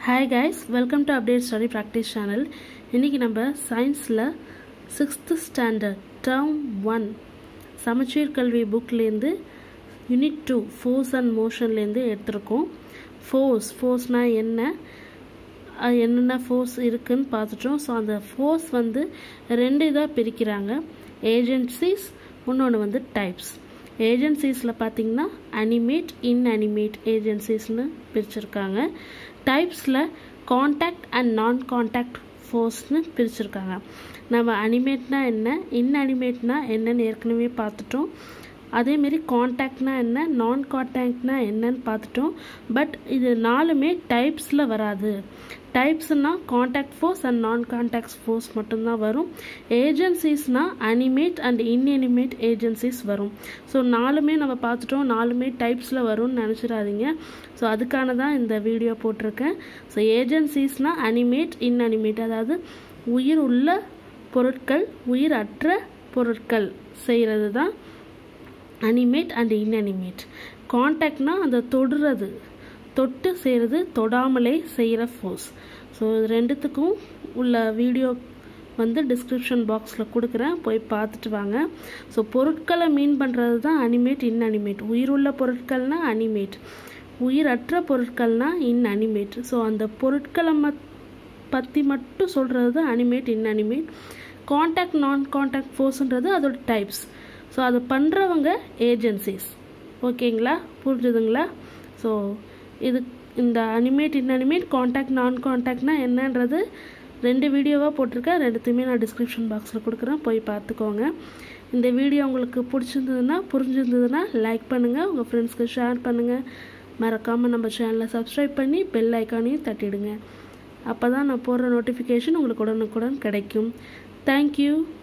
hi guys welcome to update study practice channel இன்றைக்கி நம்ம சயின்ஸில் சிக்ஸ்த்து ஸ்டாண்டர்ட் டேர்ம் ஒன் சமச்சீர் கல்வி புக்லேருந்து யூனிட் டூ ஃபோர்ஸ் அண்ட் மோஷன்லேருந்து எடுத்திருக்கோம் ஃபோர்ஸ் ஃபோர்ஸ்னால் என்ன அது என்னென்ன ஃபோர்ஸ் இருக்குன்னு பார்த்துட்டோம் ஸோ அந்த ஃபோர்ஸ் வந்து ரெண்டு இதாக பிரிக்கிறாங்க ஏஜென்சிஸ் இன்னொன்று வந்து டைப்ஸ் ஏஜென்சிஸில் பார்த்தீங்கன்னா அனிமேட் இன்அனிமேட் ஏஜென்சிஸ்னு பிரிச்சிருக்காங்க டைப்ஸில் காண்டாக்ட் அண்ட் நான் காண்டாக்ட் ஃபோர்ஸ்னு பிரிச்சிருக்காங்க நம்ம அனிமேட்னா என்ன இன்அனிமேட்னா என்னன்னு ஏற்கனவே பார்த்துட்டோம் அதேமாரி காண்டாக்ட்னா என்ன நான் காண்டாக்ட்னா என்னன்னு பார்த்துட்டோம் பட் இது நாலுமே டைப்ஸில் வராது டைப்ஸ்னால் contact force and non contact force மட்டும்தான் வரும் ஏஜென்சிஸ்னால் அனிமேட் அண்ட் இன்அனிமேட் ஏஜென்சிஸ் வரும் ஸோ நாலுமே நம்ம பார்த்துட்டோம் நாலுமே டைப்ஸில் வரும்னு நினச்சிடாதீங்க ஸோ அதுக்கான தான் இந்த வீடியோ போட்டிருக்கேன் ஸோ ஏஜென்சிஸ்னால் அனிமேட் இன்அனிமேட் அதாவது உயிர் உள்ள பொருட்கள் உயிர் அற்ற பொருட்கள் செய்கிறது தான் அனிமேட் அண்ட் இன்அனிமேட் காண்டாக்ட்னா அந்த தொடுறது தொட்டு செய்கிறது தொடாமலே செய்கிற ஃபோர்ஸ் ஸோ இது ரெண்டுத்துக்கும் உள்ள வீடியோ வந்து டிஸ்கிரிப்ஷன் பாக்ஸில் கொடுக்குறேன் போய் பார்த்துட்டு வாங்க ஸோ பொருட்களை மீன் பண்ணுறது தான் அனிமேட் இன்அனிமேட் உயிருள்ள பொருட்கள்னால் அனிமேட் உயிரற்ற பொருட்கள்னால் இன்அனிமேட் ஸோ அந்த பொருட்களை மத் பற்றி மட்டும் சொல்கிறது தான் animate inanimate contact non contact ஃபோர்ஸ்ன்றது அதோட டைப்ஸ் ஸோ அதை பண்ணுறவங்க ஏஜென்சிஸ் ஓகேங்களா புரிஞ்சுதுங்களா ஸோ இது இந்த அனிமேட் இன்அனிமேட் காண்டாக்ட் நான் காண்டாக்ட்னா என்னன்றது ரெண்டு வீடியோவாக போட்டிருக்கேன் ரெண்டுத்தையுமே நான் டிஸ்கிரிப்ஷன் பாக்ஸில் கொடுக்குறேன் போய் பார்த்துக்கோங்க இந்த வீடியோ உங்களுக்கு பிடிச்சிருந்ததுன்னா புரிஞ்சிருந்ததுன்னா லைக் பண்ணுங்கள் உங்கள் ஃப்ரெண்ட்ஸ்க்கு ஷேர் பண்ணுங்கள் மறக்காமல் நம்ம சேனலை சப்ஸ்கிரைப் பண்ணி பெல் ஐக்கானையும் தட்டிடுங்க அப்போ தான் நான் போடுற நோட்டிஃபிகேஷன் உங்களுக்கு உடனுக்குடன் கிடைக்கும் தேங்க்யூ